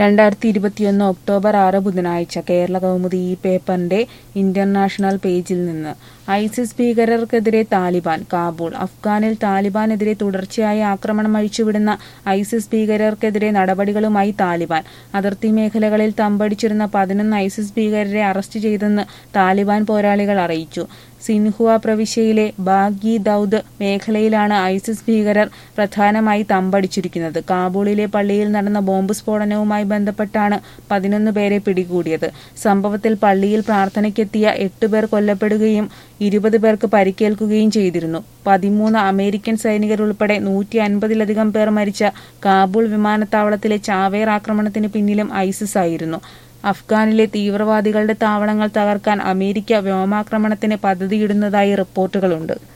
രണ്ടായിരത്തി ഇരുപത്തിയൊന്ന് ഒക്ടോബർ ആറ് ബുധനാഴ്ച കേരള കൗമുദി ഈ പേപ്പറിന്റെ ഇന്റർനാഷണൽ പേജിൽ നിന്ന് ഐസിസ് ഭീകരർക്കെതിരെ താലിബാൻ കാബൂൾ അഫ്ഗാനിൽ താലിബാനെതിരെ തുടർച്ചയായ ആക്രമണം അഴിച്ചുവിടുന്ന ഐസിസ് ഭീകരർക്കെതിരെ നടപടികളുമായി താലിബാൻ അതിർത്തി മേഖലകളിൽ തമ്പടിച്ചിരുന്ന പതിനൊന്ന് ഐസിസ് ഭീകരരെ അറസ്റ്റ് ചെയ്തെന്ന് താലിബാൻ പോരാളികൾ അറിയിച്ചു സിൻഹുവ പ്രവിശ്യയിലെ ബാഗി ദൌദ് മേഖലയിലാണ് ഐസിസ് ഭീകരർ പ്രധാനമായി തമ്പടിച്ചിരിക്കുന്നത് കാബൂളിലെ പള്ളിയിൽ നടന്ന ബോംബ് സ്ഫോടനവുമായി ബന്ധപ്പെട്ടാണ് പതിനൊന്ന് പേരെ പിടികൂടിയത് സംഭവത്തിൽ പള്ളിയിൽ പ്രാർത്ഥനയ്ക്കെത്തിയ എട്ട് പേർ കൊല്ലപ്പെടുകയും ഇരുപത് പേർക്ക് പരിക്കേൽക്കുകയും ചെയ്തിരുന്നു പതിമൂന്ന് അമേരിക്കൻ സൈനികരുൾപ്പെടെ നൂറ്റി അൻപതിലധികം പേർ മരിച്ച കാബൂൾ വിമാനത്താവളത്തിലെ ചാവേർ ആക്രമണത്തിന് പിന്നിലും ഐസിസ് ആയിരുന്നു അഫ്ഗാനിലെ തീവ്രവാദികളുടെ താവളങ്ങൾ തകർക്കാൻ അമേരിക്ക വ്യോമാക്രമണത്തിന് പദ്ധതിയിടുന്നതായി റിപ്പോർട്ടുകളുണ്ട്